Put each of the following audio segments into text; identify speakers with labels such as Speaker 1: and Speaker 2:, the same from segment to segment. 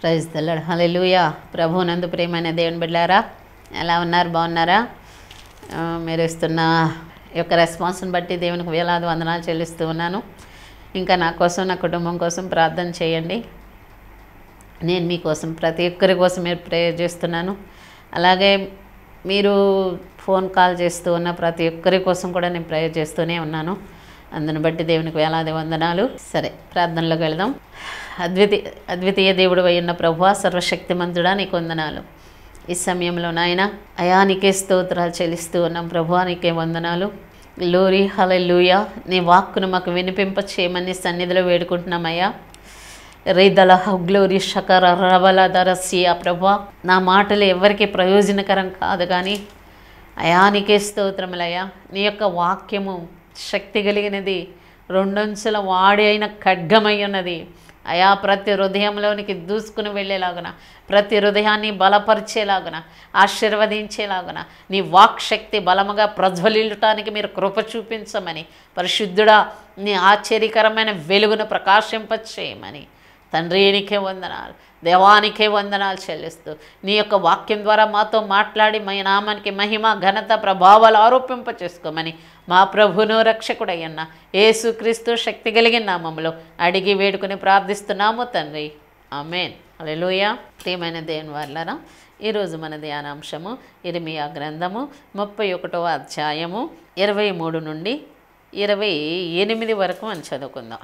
Speaker 1: praise తెల్లడు హల్లెలూయా ప్రభు నందు ప్రేమైన దేవుని బిడ్డారా ఎలా ఉన్నారు బాగున్నారా ఆ, మీరు ఇస్తున్న ఈ యొక్క రెస్పాన్స్ని బట్టి దేవునికి వేలాది వందనాలు చెల్లిస్తూ ఉన్నాను ఇంకా నా కోసం నా కుటుంబం కోసం ప్రార్థన చేయండి నేను మీకోసం ప్రతి ఒక్కరి కోసం మీరు ప్రేయర్ చేస్తున్నాను అలాగే మీరు ఫోన్ కాల్ చేస్తూ ఉన్న ప్రతి ఒక్కరి కోసం కూడా నేను ప్రేయర్ చేస్తూనే ఉన్నాను అందుని బట్టి దేవునికి వేలాది వందనాలు సరే ప్రార్థనలోకి వెళదాం అద్వితీయ అద్వితీయ దేవుడు ఉన్న ప్రభు సర్వశక్తిమంతుడా నీకు వందనాలు ఈ సమయంలో నాయన అయా నీకే స్తోత్రాలు చెల్లిస్తూ ఉన్నాం ప్రభు నీకే వందనాలు లోరి హలెలూయా నీ వాక్కును మాకు వినిపింప చేయమని సన్నిధిలో వేడుకుంటున్నామయ్యా రైదల గ్లోరి షకర రవల దరసియా ప్రభా నా మాటలు ఎవరికి ప్రయోజనకరం కాదు కానీ అయానికే స్తోత్రములయ్యా నీ యొక్క వాక్యము శక్తి కలిగినది రెండొంచుల వాడి అయిన ఖడ్గమై ఉన్నది అయా ప్రతి హృదయంలోనికి దూసుకుని వెళ్ళేలాగున ప్రతి హృదయాన్ని బలపరిచేలాగున ఆశీర్వదించేలాగున నీ వాక్ శక్తి బలముగా ప్రజ్వలిల్లటానికి మీరు కృప చూపించమని పరిశుద్ధుడా నీ ఆశ్చర్యకరమైన వెలుగును ప్రకాశింపచేయమని తండ్రి నీకే వందనాలు దేవానికే వందనాలు చెల్లిస్తూ నీ యొక్క వాక్యం ద్వారా మాతో మాట్లాడి మా నామానికి మహిమ ఘనత ప్రభావాలు ఆరోపింప చేసుకోమని మా ప్రభును రక్షకుడయ్యన్న యేసుక్రీస్తు శక్తి కలిగిన నామంలో అడిగి వేడుకుని ప్రార్థిస్తున్నాము తండ్రి ఆమెన్ అలెలుయ ప్రియమైన దేవుని వాళ్ళరా ఈరోజు మన ధ్యానాంశము ఇరిమియా గ్రంథము ముప్పై ఒకటవ అధ్యాయము ఇరవై మూడు నుండి ఇరవై ఎనిమిది వరకు మనం చదువుకుందాం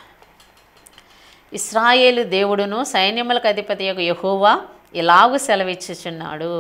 Speaker 1: ఇస్రాయేలు దేవుడును సైన్యములకు అధిపతి యొక్క యహోవా ఇలాగు సెలవిచ్చుచున్నాడు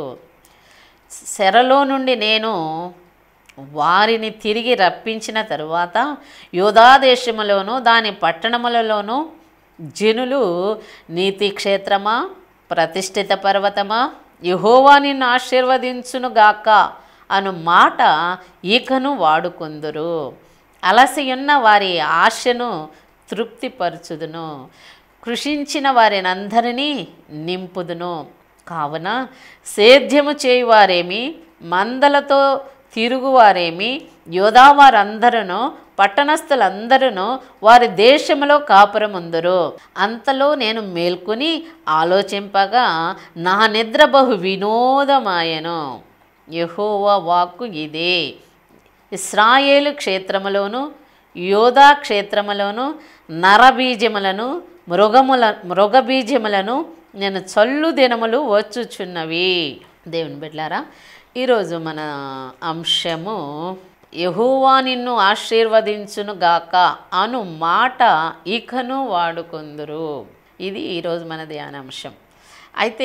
Speaker 1: చెరలో నుండి నేను వారిని తిరిగి రప్పించిన తరువాత యోధా దేశములోను దాని పట్టణములలోను జనులు నీతి క్షేత్రమా ప్రతిష్ఠిత పర్వతమా యహోవా నిన్ను ఆశీర్వదించునుగాక అను మాట ఈకను వాడుకుందురు అలసియున్న వారి ఆశను తృప్తిపరచుదును కృషించిన వారినందరినీ నింపుదును కావున సేద్యము చేయువారేమి మందలతో తిరుగువారేమి యోధావారందరూ పట్టణస్థులందరూ వారి దేశంలో కాపురముందురు అంతలో నేను మేల్కొని ఆలోచింపగా నా నిద్ర బహు వినోదమాయను యెహోవా వాక్కు ఇదే ఇస్రాయేలు క్షేత్రములోను యోధా క్షేత్రములోను నరబీజములను మృగముల మృగబీజములను నేను చల్లు దినములు వచ్చుచున్నవి దేవుని బిడ్లారా ఈరోజు మన అంశము యహోవా నిన్ను ఆశీర్వదించును గాక అను మాట ఇకను వాడుకుందురు ఇది ఈరోజు మన ధ్యానాంశం అయితే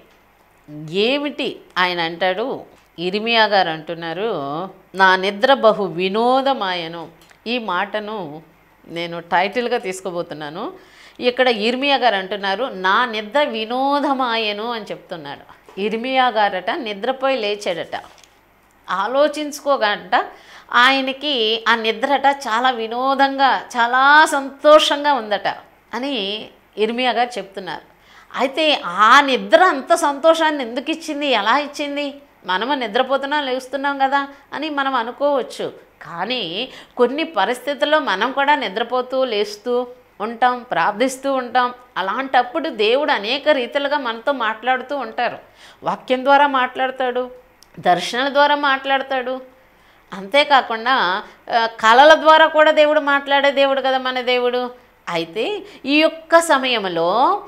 Speaker 1: ఏమిటి ఆయన అంటాడు ఇరిమియా గారు అంటున్నారు నా నిద్ర బహు వినోదమాయను ఈ మాటను నేను టైటిల్గా తీసుకోబోతున్నాను ఇక్కడ ఇర్మియా గారు అంటున్నారు నా నిద్ర వినోదమాయను అని చెప్తున్నాడు ఇర్మియా గారట నిద్రపోయి లేచాడట ఆలోచించుకోగట ఆయనకి ఆ నిద్రట చాలా వినోదంగా చాలా సంతోషంగా ఉందట అని ఇర్మియా గారు చెప్తున్నారు అయితే ఆ నిద్ర అంత సంతోషాన్ని ఎందుకు ఇచ్చింది ఎలా ఇచ్చింది మనము నిద్రపోతున్నాం లేస్తున్నాం కదా అని మనం అనుకోవచ్చు కానీ కొన్ని పరిస్థితుల్లో మనం కూడా నిద్రపోతూ లేస్తూ ఉంటాం ప్రార్థిస్తూ ఉంటాం అలాంటప్పుడు దేవుడు అనేక రీతిలుగా మనతో మాట్లాడుతూ ఉంటారు వాక్యం ద్వారా మాట్లాడతాడు దర్శనాల ద్వారా మాట్లాడతాడు అంతేకాకుండా ఆ, కళల ద్వారా కూడా దేవుడు మాట్లాడే దేవుడు కదా మన దేవుడు అయితే ఈ యొక్క సమయంలో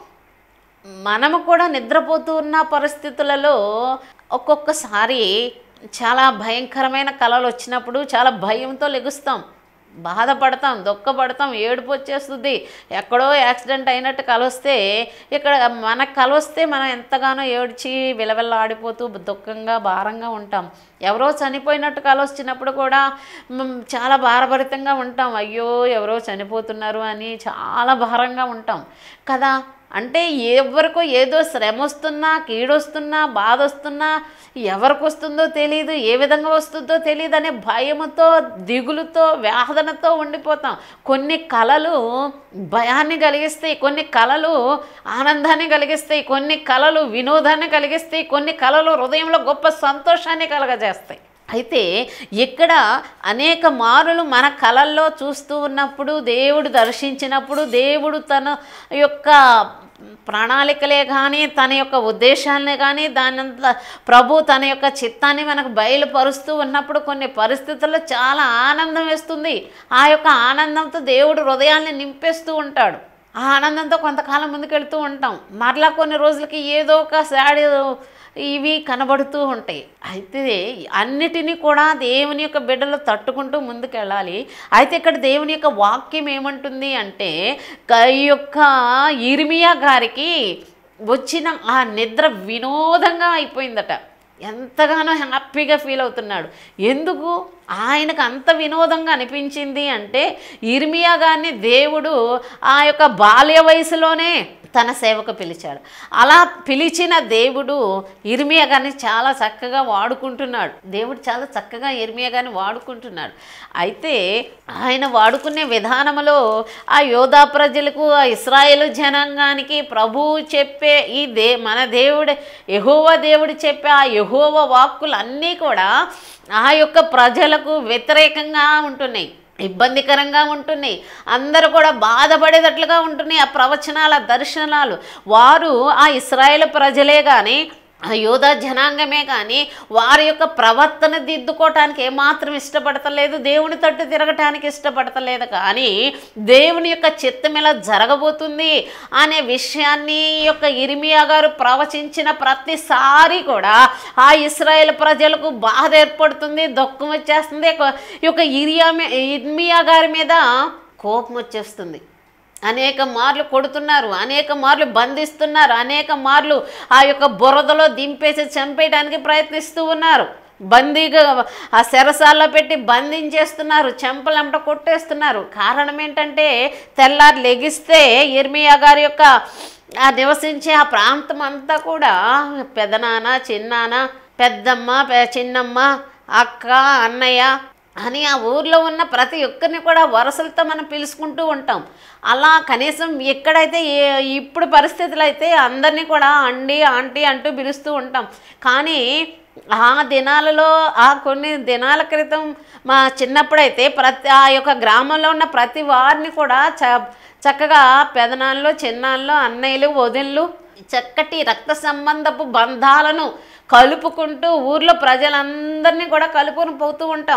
Speaker 1: మనము కూడా నిద్రపోతూ ఉన్న పరిస్థితులలో ఒక్కొక్కసారి చాలా భయంకరమైన కళలు వచ్చినప్పుడు చాలా భయంతో లెగుస్తాం బాధపడతాం దుఃఖపడతాం ఏడుపు వచ్చేస్తుంది ఎక్కడో యాక్సిడెంట్ అయినట్టు కలొస్తే ఇక్కడ మన కలొస్తే మనం ఎంతగానో ఏడ్చి విలవిల్ల ఆడిపోతూ దుఃఖంగా భారంగా ఉంటాం ఎవరో చనిపోయినట్టు కలొచ్చినప్పుడు కూడా మ్, చాలా భారభరితంగా ఉంటాం అయ్యో ఎవరో చనిపోతున్నారు అని చాలా భారంగా ఉంటాం కదా అంటే ఎవరికో ఏదో శ్రమ వస్తున్నా కీడొస్తున్నా బాధ వస్తున్నా ఎవరికి వస్తుందో తెలియదు ఏ విధంగా వస్తుందో తెలియదు అనే భయముతో దిగులుతో వేదనతో ఉండిపోతాం కొన్ని కళలు భయాన్ని కలిగిస్తాయి కొన్ని కళలు ఆనందాన్ని కలిగిస్తాయి కొన్ని కళలు వినోదాన్ని కలిగిస్తాయి కొన్ని కళలు హృదయంలో గొప్ప సంతోషాన్ని కలగజేస్తాయి అయితే ఇక్కడ అనేక మారులు మన కళల్లో చూస్తూ ఉన్నప్పుడు దేవుడు దర్శించినప్పుడు దేవుడు తన యొక్క ప్రణాళికలే కానీ తన యొక్క ఉద్దేశాలనే కానీ దానంతా ప్రభు తన యొక్క చిత్తాన్ని మనకు బయలుపరుస్తూ ఉన్నప్పుడు కొన్ని పరిస్థితుల్లో చాలా ఆనందం వేస్తుంది ఆ యొక్క ఆనందంతో దేవుడు హృదయాన్ని నింపేస్తూ ఉంటాడు ఆ ఆనందంతో కొంతకాలం ముందుకెళ్తూ ఉంటాం మరలా కొన్ని రోజులకి ఏదో ఒక సాడ్ ఇవి కనబడుతూ ఉంటాయి అయితే అన్నిటినీ కూడా దేవుని యొక్క బిడ్డలు తట్టుకుంటూ ముందుకెళ్ళాలి అయితే ఇక్కడ దేవుని యొక్క వాక్యం ఏమంటుంది అంటే క- ఈ యొక్క ఇర్మియా గారికి వచ్చిన ఆ నిద్ర వినోదంగా అయిపోయిందట ఎంతగానో హ్యాపీగా ఫీల్ అవుతున్నాడు ఎందుకు ఆయనకు అంత వినోదంగా అనిపించింది అంటే ఇర్మియా గారిని దేవుడు ఆ యొక్క బాల్య వయసులోనే తన సేవకు పిలిచాడు అలా పిలిచిన దేవుడు ఇర్మియా గారిని చాలా చక్కగా వాడుకుంటున్నాడు దేవుడు చాలా చక్కగా ఇర్మియా గారిని వాడుకుంటున్నాడు అయితే ఆయన వాడుకునే విధానంలో ఆ యోధా ప్రజలకు ఆ ఇస్రాయేలు జనాంగానికి ప్రభువు చెప్పే ఈ దే మన దేవుడు యహోవ దేవుడు చెప్పే ఆ యహోవ వాక్కులు అన్నీ కూడా ఆ యొక్క ప్రజలకు వ్యతిరేకంగా ఉంటున్నాయి ఇబ్బందికరంగా ఉంటున్నాయి అందరూ కూడా బాధపడేటట్లుగా ఉంటున్నాయి ఆ ప్రవచనాల దర్శనాలు వారు ఆ ఇస్రాయేల్ ప్రజలే కానీ ఆ యోధా జనాంగమే కానీ వారి యొక్క ప్రవర్తన దిద్దుకోవటానికి ఏమాత్రం ఇష్టపడతలేదు దేవుని తట్టు తిరగటానికి ఇష్టపడతలేదు కానీ దేవుని యొక్క చిత్తం ఇలా జరగబోతుంది అనే విషయాన్ని ఈ యొక్క ఇరిమియా గారు ప్రవచించిన ప్రతిసారి కూడా ఆ ఇస్రాయేల్ ప్రజలకు బాధ ఏర్పడుతుంది దుఃఖం వచ్చేస్తుంది ఈ యొక్క ఇరియా మీ- ఇర్మియా గారి మీద కోపం వచ్చేస్తుంది అనేక మార్లు కొడుతున్నారు అనేక మార్లు బంధిస్తున్నారు అనేక మార్లు ఆ యొక్క బురదలో దింపేసి చంపేయడానికి ప్రయత్నిస్తూ ఉన్నారు బందీగా ఆ సెరసాల్లో పెట్టి బంధించేస్తున్నారు చెంపలంట కొట్టేస్తున్నారు కారణం ఏంటంటే తెల్లారి లెగిస్తే ఇర్మియా గారి యొక్క ఆ నివసించే ఆ ప్రాంతం అంతా కూడా పెదనాన్న చిన్నాన్న పెద్దమ్మ పె- చిన్నమ్మ అక్క అన్నయ్య అని ఆ ఊర్లో ఉన్న ప్రతి ఒక్కరిని కూడా వరుసలతో మనం పిలుచుకుంటూ ఉంటాం అలా కనీసం ఎక్కడైతే ఏ ఇప్పుడు పరిస్థితులు అయితే అందరినీ కూడా అండి ఆంటీ అంటూ పిలుస్తూ ఉంటాం కానీ ఆ దినాలలో ఆ కొన్ని దినాల క్రితం మా చిన్నప్పుడైతే ప్రతి ఆ యొక్క గ్రామంలో ఉన్న ప్రతి వారిని కూడా చ చక్కగా పెదనాళ్ళు చిన్నాళ్ళు అన్నయ్యలు వదినలు చక్కటి రక్త సంబంధపు బంధాలను కలుపుకుంటూ ఊర్లో ప్రజలందరినీ కూడా కలుపుకొని పోతూ ఉంటాం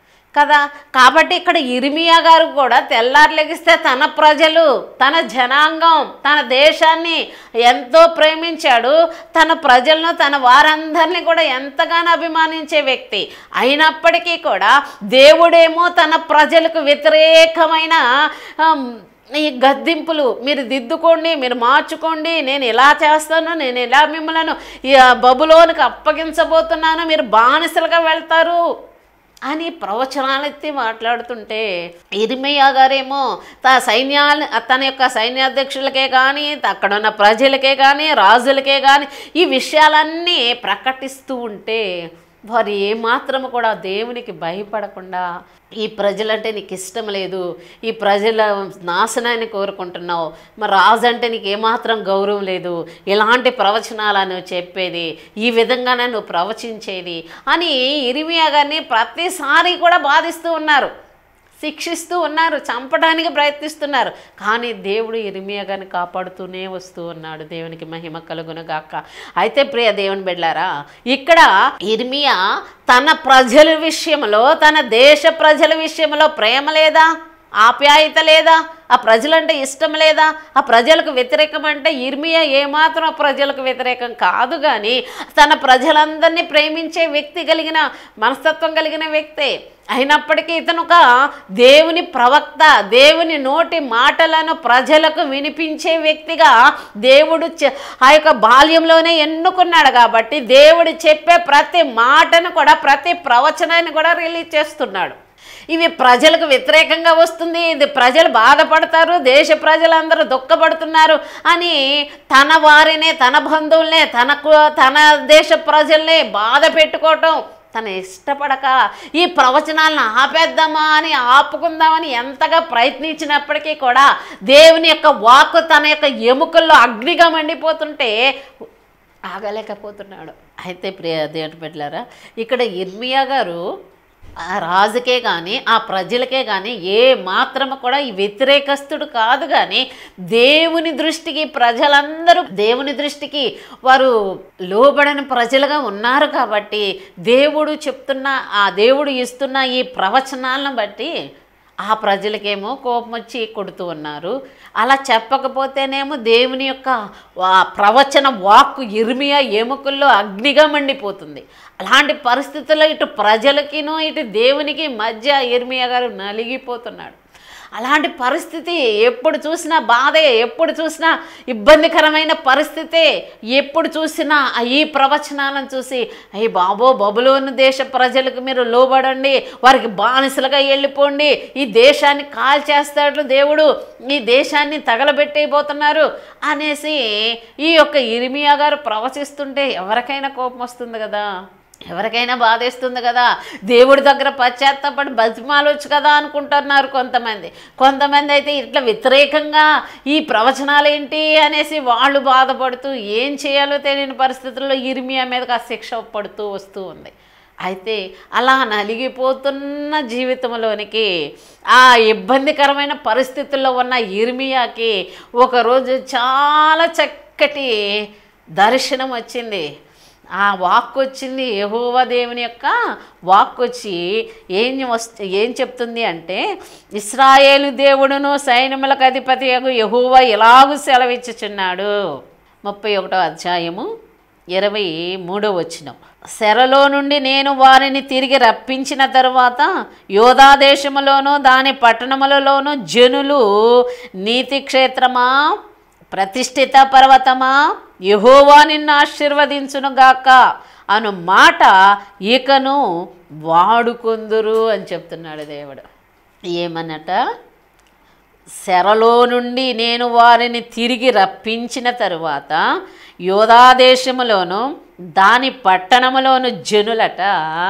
Speaker 1: కదా కాబట్టి ఇక్కడ ఇర్మియా గారు కూడా తెల్లారు లెగిస్తే తన ప్రజలు తన జనాంగం తన దేశాన్ని ఎంతో ప్రేమించాడు తన ప్రజలను తన వారందరినీ కూడా ఎంతగానో అభిమానించే వ్యక్తి అయినప్పటికీ కూడా దేవుడేమో తన ప్రజలకు వ్యతిరేకమైన ఆమ్, ఈ గద్దింపులు మీరు దిద్దుకోండి మీరు మార్చుకోండి నేను ఇలా చేస్తాను నేను ఇలా మిమ్మల్ని ఈ బబులోనికి అప్పగించబోతున్నాను మీరు బానిసలుగా వెళ్తారు అని ప్రవచనాలు ఎత్తి మాట్లాడుతుంటే ఇరిమయ్య గారేమో తా సైన్యాలు తన యొక్క సైన్యాధ్యక్షులకే కానీ అక్కడ ఉన్న ప్రజలకే కానీ రాజులకే కానీ ఈ విషయాలన్నీ ప్రకటిస్తూ ఉంటే వారు ఏమాత్రము కూడా దేవునికి భయపడకుండా ఈ ప్రజలంటే నీకు ఇష్టం లేదు ఈ ప్రజల నాశనాన్ని కోరుకుంటున్నావు మరి రాజు అంటే నీకు ఏమాత్రం గౌరవం లేదు ఇలాంటి ప్రవచనాలను చెప్పేది ఈ విధంగానే నువ్వు ప్రవచించేది అని ఇరిమియా గారిని ప్రతిసారి కూడా బాధిస్తూ ఉన్నారు శిక్షిస్తూ ఉన్నారు చంపడానికి ప్రయత్నిస్తున్నారు కానీ దేవుడు ఇరిమియా గారిని కాపాడుతూనే వస్తూ ఉన్నాడు దేవునికి మహిమ కలుగునగాక అయితే ప్రియ దేవుని బిడ్డారా ఇక్కడ ఇర్మియా తన ప్రజల విషయంలో తన దేశ ప్రజల విషయంలో ప్రేమ లేదా ఆప్యాయత లేదా ఆ ప్రజలంటే ఇష్టం లేదా ఆ ప్రజలకు వ్యతిరేకం అంటే ఇర్మియా ఏమాత్రం ఆ ప్రజలకు వ్యతిరేకం కాదు కానీ తన ప్రజలందరినీ ప్రేమించే వ్యక్తి కలిగిన మనస్తత్వం కలిగిన వ్యక్తే అయినప్పటికీ ఇతను ఒక దేవుని ప్రవక్త దేవుని నోటి మాటలను ప్రజలకు వినిపించే వ్యక్తిగా దేవుడు చె- ఆ యొక్క బాల్యంలోనే ఎన్నుకున్నాడు కాబట్టి దేవుడు చెప్పే ప్రతి మాటను కూడా ప్రతి ప్రవచనాన్ని కూడా రిలీజ్ చేస్తున్నాడు ఇవి ప్రజలకు వ్యతిరేకంగా వస్తుంది ఇది ప్రజలు బాధపడతారు దేశ ప్రజలందరూ దుఃఖపడుతున్నారు అని తన వారినే తన బంధువులనే తనకు తన దేశ ప్రజల్నే బాధ పెట్టుకోవటం తను ఇష్టపడక ఈ ప్రవచనాలను ఆపేద్దామా అని ఆపుకుందామని ఎంతగా ప్రయత్నించినప్పటికీ కూడా దేవుని యొక్క వాక్కు తన యొక్క ఎముకల్లో అగ్నిగా మండిపోతుంటే ఆగలేకపోతున్నాడు అయితే ప్రియ దేవుని పెట్టారా ఇక్కడ ఇర్మియా గారు ఆ రాజుకే కానీ ఆ ప్రజలకే కానీ ఏ మాత్రము కూడా ఈ వ్యతిరేకస్తుడు కాదు కానీ దేవుని దృష్టికి ప్రజలందరూ దేవుని దృష్టికి వారు లోబడని ప్రజలుగా ఉన్నారు కాబట్టి దేవుడు చెప్తున్న ఆ దేవుడు ఇస్తున్న ఈ ప్రవచనాలను బట్టి ఆ ప్రజలకేమో కోపం వచ్చి కొడుతూ ఉన్నారు అలా చెప్పకపోతేనేమో దేవుని యొక్క వా- ప్రవచన వాక్కు ఇర్మియా ఎముకల్లో అగ్నిగా మండిపోతుంది అలాంటి పరిస్థితుల్లో ఇటు ప్రజలకినూ ఇటు దేవునికి మధ్య ఇర్మియా గారు నలిగిపోతున్నాడు అలాంటి పరిస్థితి ఎప్పుడు చూసినా బాధే ఎప్పుడు చూసినా ఇబ్బందికరమైన పరిస్థితే ఎప్పుడు చూసినా ఆ ఈ ప్రవచనాలను చూసి అయ్యి బాబో బబులోని దేశ ప్రజలకు మీరు లోబడండి వారికి బానిసలుగా వెళ్ళిపోండి ఈ దేశాన్ని కాల్చేస్తాడు దేవుడు ఈ దేశాన్ని తగలబెట్టేయబోతున్నారు అనేసి ఈ యొక్క ఇరిమియా గారు ప్రవచిస్తుంటే ఎవరికైనా కోపం వస్తుంది కదా ఎవరికైనా బాధేస్తుంది కదా దేవుడి దగ్గర పశ్చాత్తపడి బతిమాలొచ్చు కదా అనుకుంటున్నారు కొంతమంది కొంతమంది అయితే ఇట్లా వ్యతిరేకంగా ఈ ప్రవచనాలు ఏంటి అనేసి వాళ్ళు బాధపడుతూ ఏం చేయాలో తెలియని పరిస్థితుల్లో ఇర్మియా మీదకి ఆ శిక్ష పడుతూ వస్తూ ఉంది అయితే అలా నలిగిపోతున్న జీవితంలోనికి ఆ ఇబ్బందికరమైన పరిస్థితుల్లో ఉన్న ఇర్మియాకి ఒకరోజు చాలా చక్కటి దర్శనం వచ్చింది ఆ వాక్ వచ్చింది యెహోవా దేవుని యొక్క వాక్ వచ్చి ఏం వస్తు ఏం చెప్తుంది అంటే ఇస్రాయేలు దేవుడును సైన్యములకు అధిపతి యహోవా ఇలాగూ సెలవిచ్చుచున్నాడు ముప్పై ఒకటో అధ్యాయము ఇరవై మూడో వచనం శరలో నుండి నేను వారిని తిరిగి రప్పించిన తరువాత యోధా దేశములోను దాని పట్టణములలోను జనులు నీతి క్షేత్రమా ప్రతిష్ఠిత పర్వతమా యహోవా నిన్ను ఆశీర్వదించునుగాక అను మాట ఇకను వాడుకొందురు అని చెప్తున్నాడు దేవుడు ఏమన్నట శరలో నుండి నేను వారిని తిరిగి రప్పించిన తరువాత యోధాదేశములోను దాని పట్టణములోను జనులట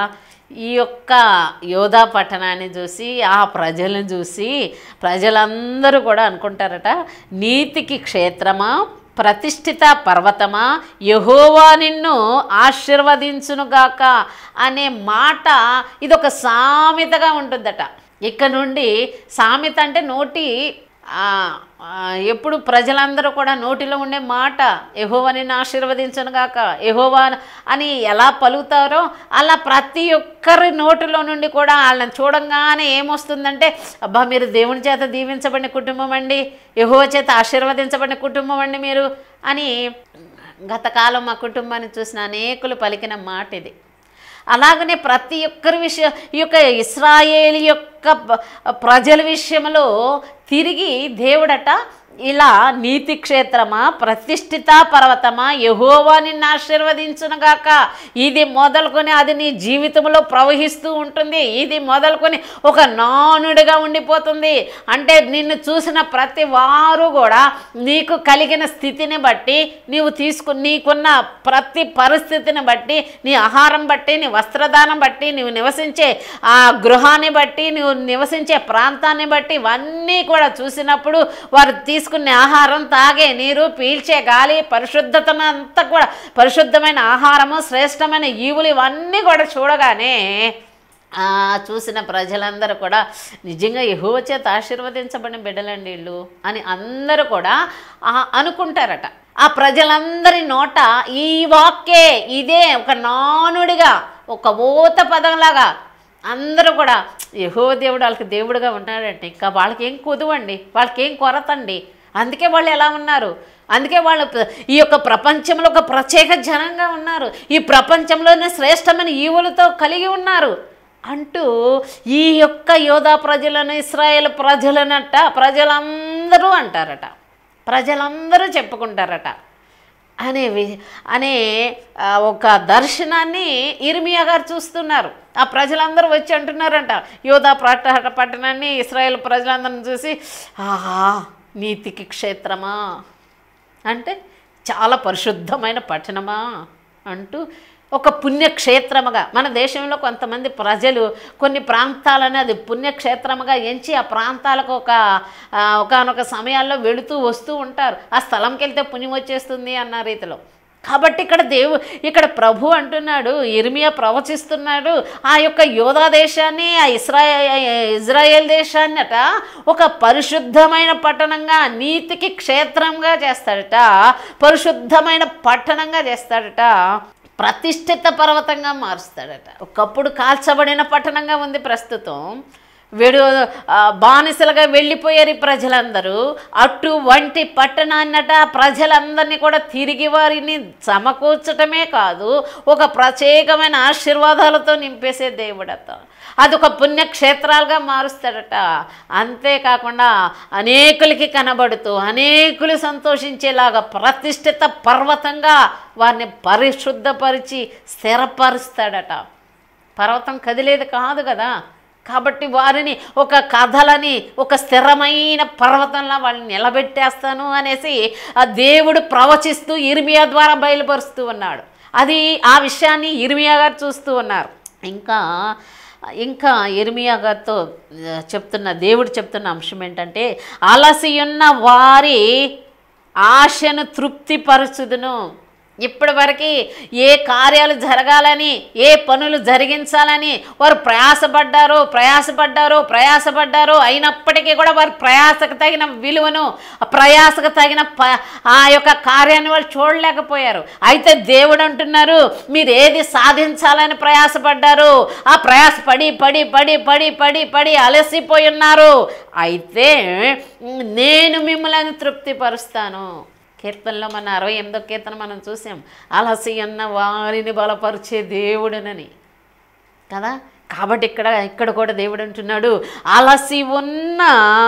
Speaker 1: ఈ యొక్క యోధా పట్టణాన్ని చూసి ఆ ప్రజలను చూసి ప్రజలందరూ కూడా అనుకుంటారట నీతికి క్షేత్రమా ప్రతిష్ఠిత పర్వతమా యహోవా నిన్ను ఆశీర్వదించునుగాక అనే మాట ఇదొక సామెతగా ఉంటుందట ఇక్కడ నుండి సామెత అంటే నోటి ఆ, ఆ, ఎప్పుడు ప్రజలందరూ కూడా నోటిలో ఉండే మాట యహోవని ఆశీర్వదించను గాక యహోవా అని ఎలా పలుకుతారో అలా ప్రతి ఒక్కరి నోటిలో నుండి కూడా వాళ్ళని చూడంగానే ఏమొస్తుందంటే అబ్బా మీరు దేవుని చేత దీవించబడిన కుటుంబం అండి యహోవ చేత ఆశీర్వదించబడిన కుటుంబం అండి మీరు అని గతకాలం మా కుటుంబాన్ని చూసిన అనేకులు పలికిన మాట ఇది అలాగనే ప్రతి ఒక్కరి విషయం ఈ యొక్క ఇస్రాయేల్ యొక్క ప- ప్రజల విషయంలో తిరిగి దేవుడట ఇలా నీతి క్షేత్రమా ప్రతిష్ఠిత పర్వతమా యహోవా నిన్ను ఆశీర్వదించునుగాక ఇది మొదలుకొని అది నీ జీవితంలో ప్రవహిస్తూ ఉంటుంది ఇది మొదలుకొని ఒక నానుడిగా ఉండిపోతుంది అంటే నిన్ను చూసిన ప్రతి వారు కూడా నీకు కలిగిన స్థితిని బట్టి నీవు తీసుకు నీకున్న ప్రతి పరిస్థితిని బట్టి నీ ఆహారం బట్టి నీ వస్త్రదానం బట్టి నీవు నివసించే ఆ గృహాన్ని బట్టి నువ్వు నివసించే ప్రాంతాన్ని బట్టి ఇవన్నీ కూడా చూసినప్పుడు వారు తీసుకునే ఆహారం తాగే నీరు పీల్చే గాలి పరిశుద్ధతను అంతా కూడా పరిశుద్ధమైన ఆహారము శ్రేష్టమైన ఈవులు ఇవన్నీ కూడా చూడగానే ఆ చూసిన ప్రజలందరూ కూడా నిజంగా యహోవ చేత ఆశీర్వదించబడిన బిడ్డలండి వీళ్ళు అని అందరూ కూడా ఆ అనుకుంటారట ఆ ప్రజలందరి నోట ఈ వాక్యే ఇదే ఒక నానుడిగా ఒక ఊత పదంలాగా అందరూ కూడా యహో దేవుడు వాళ్ళకి దేవుడుగా ఉన్నాడంటే ఇంకా వాళ్ళకి ఏం కొదువండి వాళ్ళకి ఏం కొరత అండి అందుకే వాళ్ళు ఎలా ఉన్నారు అందుకే వాళ్ళు ప్ర- ఈ యొక్క ప్రపంచంలో ఒక ప్రత్యేక జనంగా ఉన్నారు ఈ ప్రపంచంలోనే శ్రేష్టమైన ఈవులతో కలిగి ఉన్నారు అంటూ ఈ యొక్క యోధా ప్రజలను ఇస్రాయేల్ ప్రజలనట ప్రజలందరూ అంటారట ప్రజలందరూ చెప్పుకుంటారట అనే వి- అనే ఆ, ఒక దర్శనాన్ని ఇర్మియా గారు చూస్తున్నారు ఆ ప్రజలందరూ వచ్చి అంటున్నారంట యోధా పట్ట పట్టణాన్ని ఇస్రాయేల్ ప్రజలందరిని చూసి ఆహా నీతికి క్షేత్రమా అంటే చాలా పరిశుద్ధమైన పట్టణమా అంటూ ఒక పుణ్యక్షేత్రముగా మన దేశంలో కొంతమంది ప్రజలు కొన్ని ప్రాంతాలను అది పుణ్యక్షేత్రముగా ఎంచి ఆ ప్రాంతాలకు ఒక ఒకనొక సమయాల్లో వెళుతూ వస్తూ ఉంటారు ఆ స్థలంకి వెళ్తే పుణ్యం వచ్చేస్తుంది అన్న రీతిలో కాబట్టి ఇక్కడ దేవు ఇక్కడ ప్రభు అంటున్నాడు ఇర్మియా ప్రవచిస్తున్నాడు ఆ యొక్క యోధా దేశాన్ని ఆ ఇస్రాయ ఇజ్రాయెల్ దేశాన్ని అట ఒక పరిశుద్ధమైన పట్టణంగా నీతికి క్షేత్రంగా చేస్తాడట పరిశుద్ధమైన పట్టణంగా చేస్తాడట ప్రతిష్ఠిత పర్వతంగా మారుస్తాడట ఒకప్పుడు కాల్చబడిన పట్టణంగా ఉంది ప్రస్తుతం వెడు ఆ, బానిసలుగా వెళ్ళిపోయారు ఈ ప్రజలందరూ అటువంటి పట్టణాన్నట ప్రజలందరినీ కూడా తిరిగి వారిని సమకూర్చటమే కాదు ఒక ప్రత్యేకమైన ఆశీర్వాదాలతో నింపేసే దేవుడత అదొక పుణ్యక్షేత్రాలుగా మారుస్తాడట అంతేకాకుండా అనేకులకి కనబడుతూ అనేకులు సంతోషించేలాగా ప్రతిష్ఠిత పర్వతంగా వారిని పరిశుద్ధపరిచి స్థిరపరుస్తాడట పర్వతం కదిలేది కాదు కదా కాబట్టి వారిని ఒక కథలని ఒక స్థిరమైన పర్వతంలా వాళ్ళని నిలబెట్టేస్తాను అనేసి ఆ దేవుడు ప్రవచిస్తూ ఇర్మియా ద్వారా బయలుపరుస్తూ ఉన్నాడు అది ఆ విషయాన్ని ఇర్మియా గారు చూస్తూ ఉన్నారు ఇంకా ఇంకా ఇర్మియా గారితో ఆ, చెప్తున్న దేవుడు చెప్తున్న అంశం ఏంటంటే అలసియున్న వారి ఆశను తృప్తిపరచుదును ఇప్పటివరకు ఏ కార్యాలు జరగాలని ఏ పనులు జరిగించాలని వారు ప్రయాసపడ్డారు ప్రయాసపడ్డారు ప్రయాసపడ్డారు అయినప్పటికీ కూడా వారి ప్రయాసకు తగిన విలువను ఆ ప్రయాసకు తగిన ప ఆ యొక్క కార్యాన్ని వాళ్ళు చూడలేకపోయారు అయితే దేవుడు అంటున్నారు మీరు ఏది సాధించాలని ప్రయాసపడ్డారు ఆ ప్రయాస పడి పడి పడి పడి పడి పడి అలసిపోయి ఉన్నారు అయితే నేను మిమ్మల్ని తృప్తిపరుస్తాను కీర్తనలో మన అరవై ఎనిమిదో కీర్తన మనం చూసాం అలసి అన్న వారిని బలపరిచే దేవుడునని కదా కాబట్టి ఇక్కడ ఇక్కడ కూడా దేవుడు అంటున్నాడు అలసి ఉన్న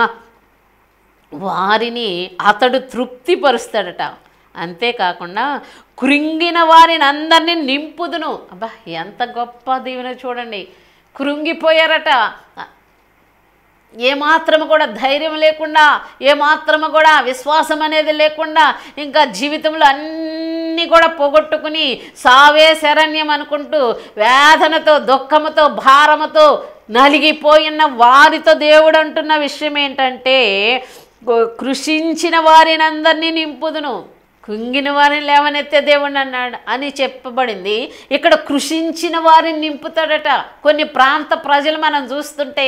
Speaker 1: వారిని అతడు తృప్తిపరుస్తాడట అంతేకాకుండా కృంగిన వారిని అందరినీ నింపుదును అబ్బా ఎంత గొప్ప దీవెన చూడండి కృంగిపోయారట ఏమాత్రము కూడా ధైర్యం లేకుండా ఏమాత్రము కూడా విశ్వాసం అనేది లేకుండా ఇంకా జీవితంలో అన్నీ కూడా పోగొట్టుకుని సావే శరణ్యం అనుకుంటూ వేదనతో దుఃఖముతో భారముతో నలిగిపోయిన వారితో దేవుడు అంటున్న విషయం ఏంటంటే గు- కృషించిన వారిని అందరినీ నింపుదును కుంగిన వారిని లేవనెత్తే దేవుడు అన్నాడు అని చెప్పబడింది ఇక్కడ కృషించిన వారిని నింపుతాడట కొన్ని ప్రాంత ప్రజలు మనం చూస్తుంటే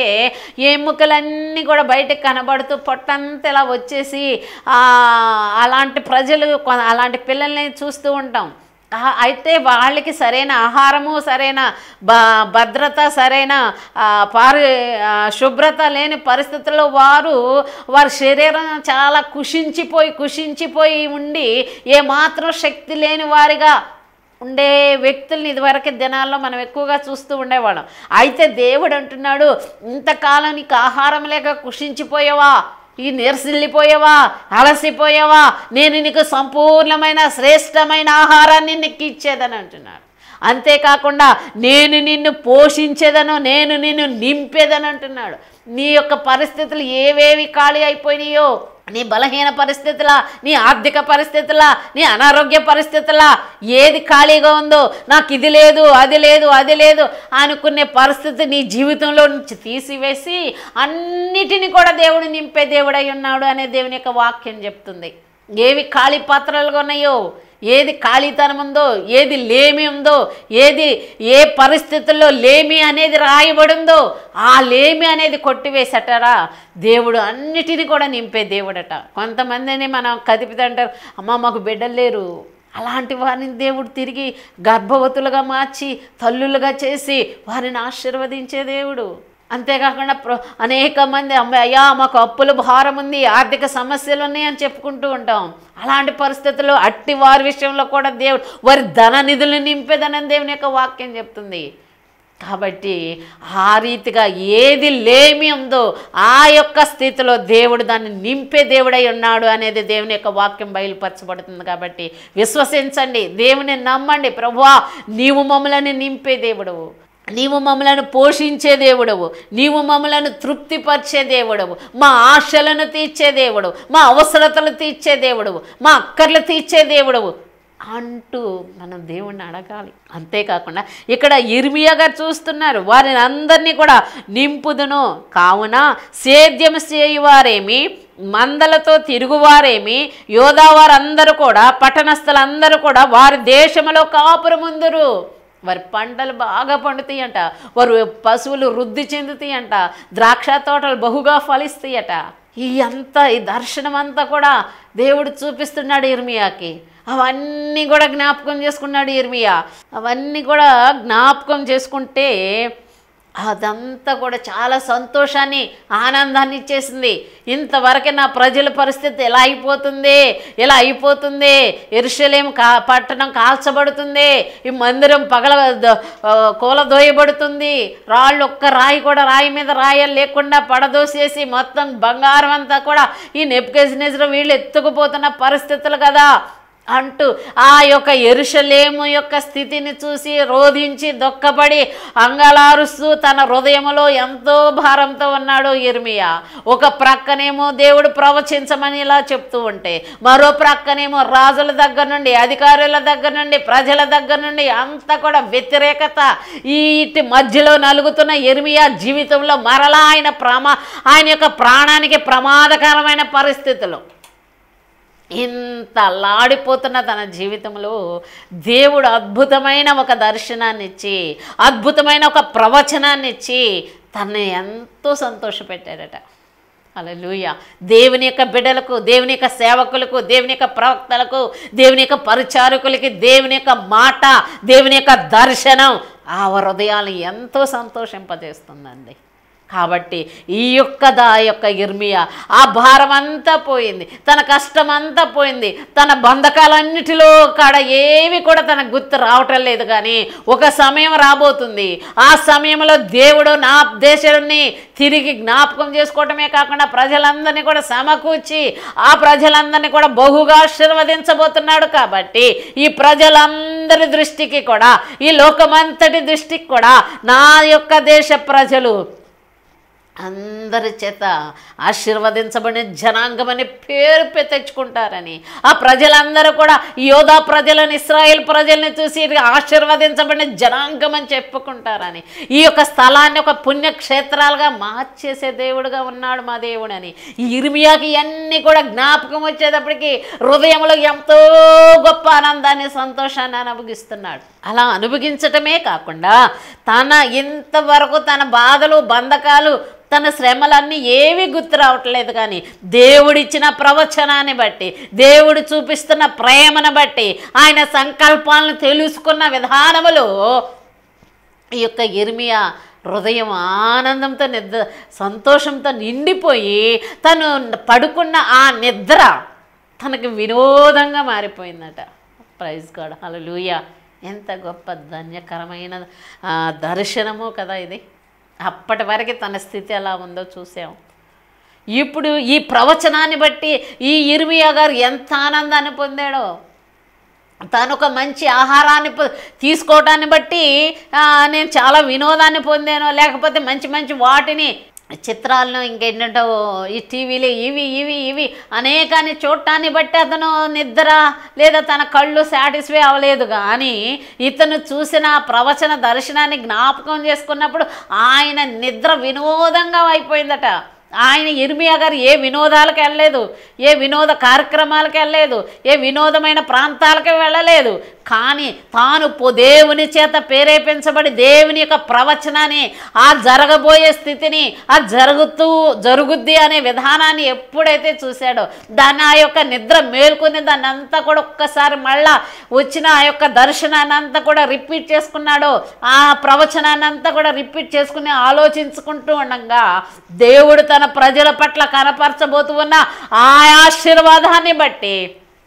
Speaker 1: ఎముకలన్నీ కూడా బయటకు కనబడుతూ పొట్టంతా ఇలా వచ్చేసి ఆ, అలాంటి ప్రజలు కొ- అలాంటి పిల్లల్ని చూస్తూ ఉంటాం ఆ, అయితే వాళ్ళకి సరైన ఆహారము సరైన బ భద్రత సరైన ఆ, పారి ఆ, శుభ్రత లేని పరిస్థితుల్లో వారు వారి శరీరం చాలా కుషించిపోయి కుషించిపోయి ఉండి ఏమాత్రం శక్తి లేని వారిగా ఉండే వ్యక్తుల్ని ఇదివరకు దినాల్లో మనం ఎక్కువగా చూస్తూ ఉండేవాళ్ళం అయితే దేవుడు అంటున్నాడు ఇంతకాలం నీకు ఆహారం లేక కుషించిపోయావా ఈ నీరసిల్లిపోయావా అలసిపోయావా నేను నీకు సంపూర్ణమైన శ్రేష్టమైన ఆహారాన్ని నీకు ఇచ్చేదని అంటున్నాడు అంతేకాకుండా నేను నిన్ను పోషించేదను నేను నిన్ను నింపేదని అంటున్నాడు నీ యొక్క పరిస్థితులు ఏవేవి ఖాళీ అయిపోయినాయో నీ బలహీన పరిస్థితులా నీ ఆర్థిక పరిస్థితులా నీ అనారోగ్య పరిస్థితులా ఏది ఖాళీగా ఉందో నాకు ఇది లేదు అది లేదు అది లేదు అనుకునే పరిస్థితి నీ జీవితంలో నుంచి తీసివేసి అన్నిటిని కూడా దేవుడు నింపే దేవుడై ఉన్నాడు అనే దేవుని యొక్క వాక్యం చెప్తుంది ఏవి ఖాళీ పాత్రలుగా ఉన్నాయో ఏది ఖాళీతనం ఉందో ఏది లేమి ఉందో ఏది ఏ పరిస్థితుల్లో లేమి అనేది రాయబడిందో ఆ లేమి అనేది కొట్టివేసటరా దేవుడు అన్నిటిని కూడా నింపే దేవుడట కొంతమందిని మనం కదిపితంటారు అమ్మ మాకు బిడ్డలు లేరు అలాంటి వారిని దేవుడు తిరిగి గర్భవతులుగా మార్చి తల్లులుగా చేసి వారిని ఆశీర్వదించే దేవుడు అంతేకాకుండా ప్ర- అనేక మంది అమ్మ అయ్యా మాకు అప్పుల భారం ఉంది ఆర్థిక సమస్యలు ఉన్నాయి అని చెప్పుకుంటూ ఉంటాం అలాంటి పరిస్థితుల్లో అట్టి వారి విషయంలో కూడా దేవుడు వారి ధన నిధులు నింపేదనని దేవుని యొక్క వాక్యం చెప్తుంది కాబట్టి ఆ రీతిగా ఏది లేమి ఉందో ఆ యొక్క స్థితిలో దేవుడు దాన్ని నింపే దేవుడై ఉన్నాడు అనేది దేవుని యొక్క వాక్యం బయలుపరచబడుతుంది కాబట్టి విశ్వసించండి దేవుని నమ్మండి ప్రభువా నీవు మమ్మల్ని నింపే దేవుడవు నీవు మమ్మలను పోషించే దేవుడవు నీవు మమ్మలను తృప్తిపరిచే దేవుడవు మా ఆశలను తీర్చే దేవుడవు మా అవసరతలు తీర్చే దేవుడవు మా అక్కర్లు తీర్చే దేవుడవు అంటూ మనం దేవుణ్ణి అడగాలి అంతేకాకుండా ఇక్కడ ఇర్మియా గారు చూస్తున్నారు వారిని అందరినీ కూడా నింపుదును కావున సేద్యం చేయువారేమి మందలతో తిరుగువారేమి యోధావారందరూ కూడా పట్టణస్థులందరూ కూడా వారి దేశంలో కాపురముందురు వారి పంటలు బాగా పండుతాయంట వారు పశువులు వృద్ధి చెందుతాయంట ద్రాక్ష తోటలు బహుగా ఫలిస్తాయట ఈ అంతా ఈ దర్శనం అంతా కూడా దేవుడు చూపిస్తున్నాడు ఇర్మియాకి అవన్నీ కూడా జ్ఞాపకం చేసుకున్నాడు ఇర్మియా అవన్నీ కూడా జ్ఞాపకం చేసుకుంటే అదంతా కూడా చాలా సంతోషాన్ని ఆనందాన్ని ఇచ్చేసింది ఇంతవరకే నా ప్రజల పరిస్థితి ఎలా అయిపోతుంది ఎలా అయిపోతుంది ఎరుషలేం కా పట్టణం కాల్చబడుతుంది ఈ మందిరం పగల ద- ఆ, కూలదోయబడుతుంది రాళ్ళు ఒక్క రాయి కూడా రాయి మీద రాయలు లేకుండా పడదోసేసి మొత్తం బంగారం అంతా కూడా ఈ నెప్కెజ్ వీళ్ళు ఎత్తుకుపోతున్న పరిస్థితులు కదా అంటూ ఆ యొక్క ఎరుషలేము యొక్క స్థితిని చూసి రోధించి దొక్కబడి అంగలారుస్తూ తన హృదయములో ఎంతో భారంతో ఉన్నాడు ఇర్మియా ఒక ప్రక్కనేమో దేవుడు ప్రవచించమని ఇలా చెప్తూ ఉంటే మరో ప్రక్కనేమో రాజుల దగ్గర నుండి అధికారుల దగ్గర నుండి ప్రజల దగ్గర నుండి అంతా కూడా వ్యతిరేకత ఈ ఇటు మధ్యలో నలుగుతున్న ఇర్మియా జీవితంలో మరలా ఆయన ప్రమా ఆయన యొక్క ప్రాణానికి ప్రమాదకరమైన పరిస్థితులు ఇంత లాడిపోతున్న తన జీవితంలో దేవుడు అద్భుతమైన ఒక దర్శనాన్ని ఇచ్చి అద్భుతమైన ఒక ప్రవచనాన్ని ఇచ్చి తనని ఎంతో సంతోషపెట్టాడట అలలుయ దేవుని యొక్క బిడ్డలకు దేవుని యొక్క సేవకులకు దేవుని యొక్క ప్రవక్తలకు దేవుని యొక్క పరిచారకులకి దేవుని యొక్క మాట దేవుని యొక్క దర్శనం ఆ హృదయాలు ఎంతో సంతోషింపజేస్తుందండి కాబట్టి ఈ యొక్క దా యొక్క ఇర్మియా ఆ భారం అంతా పోయింది తన కష్టం అంతా పోయింది తన బంధకాలన్నిటిలో కాడ ఏవి కూడా తనకు గుర్తు రావటం లేదు కానీ ఒక సమయం రాబోతుంది ఆ సమయంలో దేవుడు నా దేశాన్ని తిరిగి జ్ఞాపకం చేసుకోవటమే కాకుండా ప్రజలందరినీ కూడా సమకూర్చి ఆ ప్రజలందరినీ కూడా బహుగా ఆశీర్వదించబోతున్నాడు కాబట్టి ఈ ప్రజలందరి దృష్టికి కూడా ఈ లోకమంతటి దృష్టికి కూడా నా యొక్క దేశ ప్రజలు అందరి చేత ఆశీర్వదించబడిన జనాంగమని పేరు పె- తెచ్చుకుంటారని ఆ ప్రజలందరూ కూడా ఈ యోధా ప్రజలను ఇస్రాయేల్ ప్రజల్ని చూసి ఇది ఆశీర్వదించబడిన జనాంగం అని చెప్పుకుంటారని ఈ యొక్క స్థలాన్ని ఒక పుణ్యక్షేత్రాలుగా మార్చేసే దేవుడుగా ఉన్నాడు మా దేవుడని ఈ ఇర్మియాకి ఇవన్నీ కూడా జ్ఞాపకం వచ్చేటప్పటికి హృదయంలో ఎంతో గొప్ప ఆనందాన్ని సంతోషాన్ని అనుభవిస్తున్నాడు అలా అనుభవించటమే కాకుండా తన ఇంతవరకు తన బాధలు బంధకాలు తన శ్రమలన్నీ ఏవి గుర్తు రావట్లేదు కానీ దేవుడిచ్చిన ప్రవచనాన్ని బట్టి దేవుడు చూపిస్తున్న ప్రేమను బట్టి ఆయన సంకల్పాలను తెలుసుకున్న విధానములో ఈ యొక్క ఇర్మియా హృదయం ఆనందంతో నిద్ర సంతోషంతో నిండిపోయి తను పడుకున్న ఆ నిద్ర తనకి వినోదంగా మారిపోయిందట ప్రైజ్ గాడ్ హల్లెలూయ ఎంత గొప్ప ధన్యకరమైన ఆ, దర్శనమో కదా ఇది అప్పటి వరకు తన స్థితి ఎలా ఉందో చూసాం ఇప్పుడు ఈ ప్రవచనాన్ని బట్టి ఈ ఇర్మియా గారు ఎంత ఆనందాన్ని పొందాడో తాను ఒక మంచి ఆహారాన్ని పొ- తీసుకోవటాన్ని బట్టి ఆ, నేను చాలా వినోదాన్ని పొందాను లేకపోతే మంచి మంచి వాటిని చిత్రాలను ఇంకేంటంటే ఈ టీవీలు ఇవి ఇవి ఇవి అనేకాన్ని చూడటాన్ని బట్టి అతను నిద్ర లేదా తన కళ్ళు సాటిస్ఫై అవ్వలేదు కానీ ఇతను చూసిన ఆ ప్రవచన దర్శనాన్ని జ్ఞాపకం చేసుకున్నప్పుడు ఆయన నిద్ర వినోదంగా అయిపోయిందట ఆయన ఇర్మియా గారు ఏ వినోదాలకు వెళ్ళలేదు ఏ వినోద కార్యక్రమాలకు వెళ్ళలేదు ఏ వినోదమైన ప్రాంతాలకు వెళ్ళలేదు కానీ తాను పొ దేవుని చేత ప్రేరేపించబడి దేవుని యొక్క ప్రవచనాన్ని ఆ జరగబోయే స్థితిని ఆ జరుగుతూ జరుగుద్ది అనే విధానాన్ని ఎప్పుడైతే చూశాడో దాన్ని ఆ యొక్క నిద్ర మేల్కొని దాన్ని అంతా కూడా ఒక్కసారి మళ్ళా వచ్చిన ఆ యొక్క దర్శనాన్ని అంతా కూడా రిపీట్ చేసుకున్నాడో ఆ ప్రవచనాన్ని అంతా కూడా రిపీట్ చేసుకుని ఆలోచించుకుంటూ ఉండగా దేవుడు తన ప్రజల పట్ల కనపరచబోతూ ఉన్న ఆ ఆశీర్వాదాన్ని బట్టి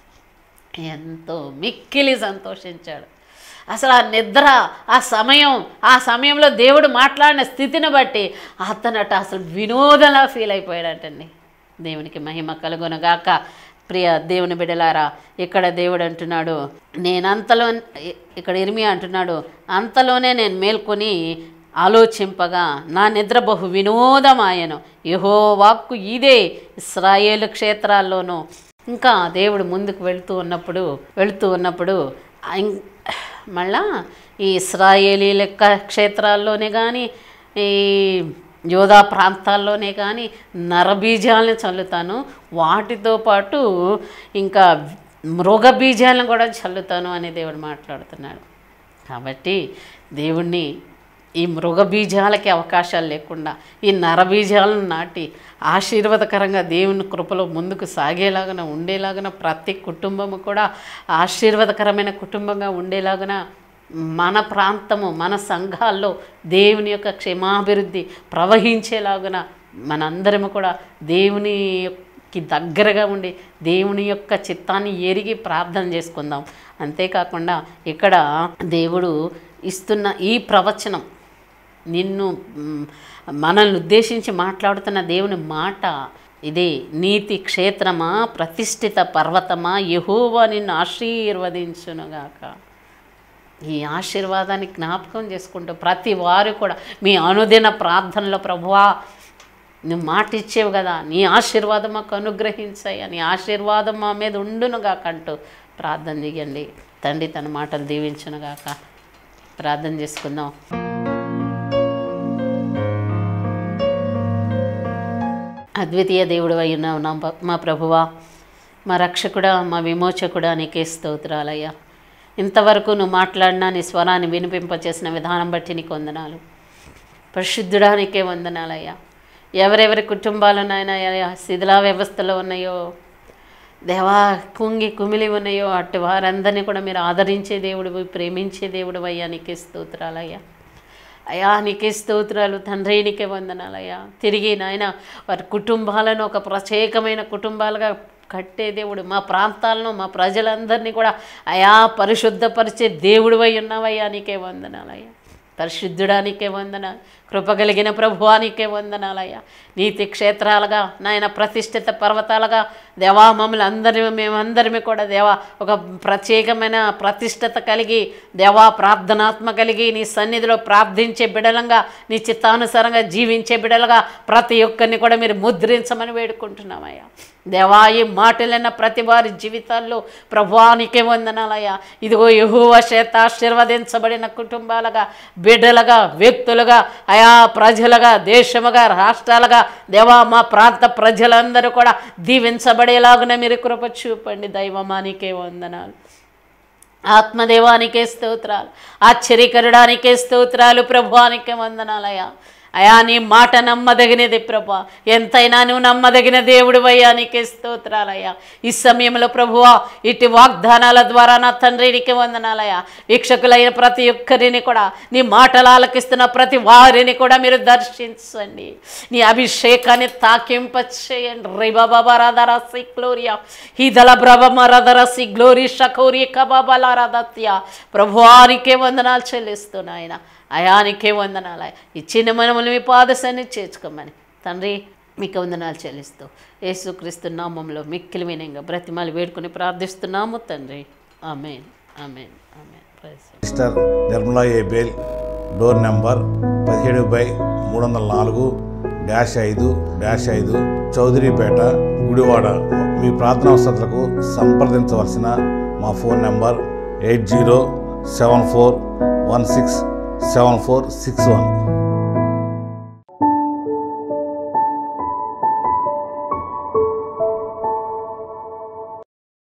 Speaker 1: ఎంతో మిక్కిలి సంతోషించాడు అసలు ఆ నిద్ర ఆ సమయం ఆ సమయంలో దేవుడు మాట్లాడిన స్థితిని బట్టి అతనట అసలు వినోదంలా ఫీల్ అయిపోయాడటండి దేవునికి మహిమ కలుగునగాక ప్రియ దేవుని బిడలారా ఇక్కడ దేవుడు అంటున్నాడు నేను అంతలో ఇక్కడ ఇరిమి అంటున్నాడు అంతలోనే నేను మేల్కొని ఆలోచింపగా నా నిద్ర బహు వినోదమాయను యహో వాక్కు ఇదే ఇస్రాయేలు క్షేత్రాల్లోనూ ఇంకా దేవుడు ముందుకు వెళుతూ ఉన్నప్పుడు వెళుతూ ఉన్నప్పుడు ఇం- మళ్ళా ఈ ఇస్రాయేలీ లెక్క క్షేత్రాల్లోనే కానీ ఈ యోధా ప్రాంతాల్లోనే కానీ నరబీజాలను చల్లుతాను వాటితో పాటు ఇంకా మృగ బీజాలను కూడా చల్లుతాను అని దేవుడు మాట్లాడుతున్నాడు కాబట్టి దేవుణ్ణి ఈ మృగ బీజాలకి అవకాశాలు లేకుండా ఈ నర బీజాలను నాటి ఆశీర్వాదకరంగా దేవుని కృపలో ముందుకు సాగేలాగా ఉండేలాగా ప్రతి కుటుంబము కూడా ఆశీర్వాదకరమైన కుటుంబంగా ఉండేలాగా మన ప్రాంతము మన సంఘాల్లో దేవుని యొక్క క్షేమాభివృద్ధి ప్రవహించేలాగున మనందరము కూడా దేవుని కి దగ్గరగా ఉండి దేవుని యొక్క చిత్తాన్ని ఎరిగి ప్రార్థన చేసుకుందాం అంతేకాకుండా ఇక్కడ దేవుడు ఇస్తున్న ఈ ప్రవచనం నిన్ను మ్, మనల్ని ఉద్దేశించి మాట్లాడుతున్న దేవుని మాట ఇదే నీతి క్షేత్రమా ప్రతిష్ఠిత పర్వతమా యహోవా నిన్ను ఆశీర్వదించునుగాక ఈ ఆశీర్వాదాన్ని జ్ఞాపకం చేసుకుంటూ ప్రతి వారు కూడా మీ అనుదిన ప్రార్థనలో ప్రభువా నువ్వు మాట ఇచ్చేవు కదా నీ ఆశీర్వాదం మాకు అనుగ్రహించాయి నీ ఆశీర్వాదం మా మీద ఉండునుగాక అంటూ ప్రార్థన చేయండి తండ్రి తన మాటలు దీవించునుగాక ప్రార్థన చేసుకుందాం అద్వితీయ దేవుడు అయి ఉన్నావు నా ప- మా ప్రభువా మా రక్షకుడా మా విమోచకుడా నీకే స్తోత్రాలయ్యా ఇంతవరకు నువ్వు మాట్లాడినా నీ స్వరాన్ని వినిపింపచేసిన విధానం బట్టి నీకు వందనాలు పరిశుద్ధుడా నీకే వందనాలయ్యా ఎవరెవరి కుటుంబాలు నాయనయ్యా శిథిలా వ్యవస్థలో ఉన్నాయో దేవా కుంగి కుమిలి ఉన్నాయో అటు వారందరినీ కూడా మీరు ఆదరించే దేవుడు ప్రేమించే దేవుడు అయ్యా నీకే స్తోత్రాలయ్యా అయా నీకే స్తోత్రాలు తండ్రి నీకే వందనాలయ్యా తిరిగి నాయన వారి కుటుంబాలను ఒక ప్రత్యేకమైన కుటుంబాలుగా కట్టే దేవుడు మా ప్రాంతాలను మా ప్రజలందరినీ కూడా అయా పరిశుద్ధపరిచే దేవుడు అయి ఉన్నావయ్యా నీకే వందనాలయ్యా పరిశుద్ధుడానికే వందన కృప కలిగిన ప్రభువానికే వందనాలయ్యా నీతి క్షేత్రాలుగా నాయన ప్రతిష్ఠిత పర్వతాలుగా దేవా మమ్మల్ని అందరి మేమందరిమీ కూడా దేవా ఒక ప్రత్యేకమైన ప్రతిష్టత కలిగి దేవా ప్రార్థనాత్మ కలిగి నీ సన్నిధిలో ప్రార్థించే బిడలంగా నీ చిత్తానుసారంగా జీవించే బిడలుగా ప్రతి ఒక్కరిని కూడా మీరు ముద్రించమని వేడుకుంటున్నామయ్యా దేవా ఈ మాటలైన ప్రతి వారి జీవితాల్లో ప్రభువానికే వందనాలయ్యా ఇదిగో యహూవ చేత ఆశీర్వదించబడిన కుటుంబాలుగా బిడ్డలుగా వ్యక్తులుగా ఆయా ప్రజలుగా దేశముగా రాష్ట్రాలుగా దేవా మా ప్రాంత ప్రజలందరూ కూడా దీవించబడేలాగున మీరు కృప చూపండి దైవమానికే వందనాలు ఆత్మదేవానికే స్తోత్రాలు ఆశ్చర్యకరుడానికే స్తోత్రాలు ప్రభువానికే వందనాలయ్యా అయా నీ మాట నమ్మదగినది ప్రభా ఎంతైనా నువ్వు నమ్మదగిన దేవుడు అయ్యా నీకే స్తోత్రాలయ్యా ఈ సమయంలో ప్రభువా ఇటు వాగ్దానాల ద్వారా నా తండ్రికి వందనాలయ్యా వీక్షకులైన ప్రతి ఒక్కరిని కూడా నీ మాటలు ఆలకిస్తున్న ప్రతి వారిని కూడా మీరు దర్శించండి నీ అభిషేకాన్ని తాకింపచేయండి రే బాబా రాధారసి గ్లోరియా హిదల బ్రభమ రధరసి గ్లోరీ షకోరి కబాబలారాధత్య ప్రభువానికే వందనాలు చెల్లిస్తున్నాయన అయానికే వందనాలు ఈ చిన్న మనములు మీ పాదశాన్ని చేర్చుకోమని తండ్రి మీకు వందనాలు చెల్లిస్తూ యేసుక్రీస్తు నామంలో మిక్కిలి వినంగా బ్రతిమాలు వేడుకొని ప్రార్థిస్తున్నాము తండ్రి amen amen amen praise
Speaker 2: mister Nirmala ఏ బేల్ డోర్ నెంబర్ పదిహేడు బై మూడు వందల నాలుగు డాష్ ఐదు డాష్ ఐదు చౌదరిపేట గుడివాడ మీ ప్రార్థనా వసతులకు సంప్రదించవలసిన మా phone number eight zero seven four one six seven four six one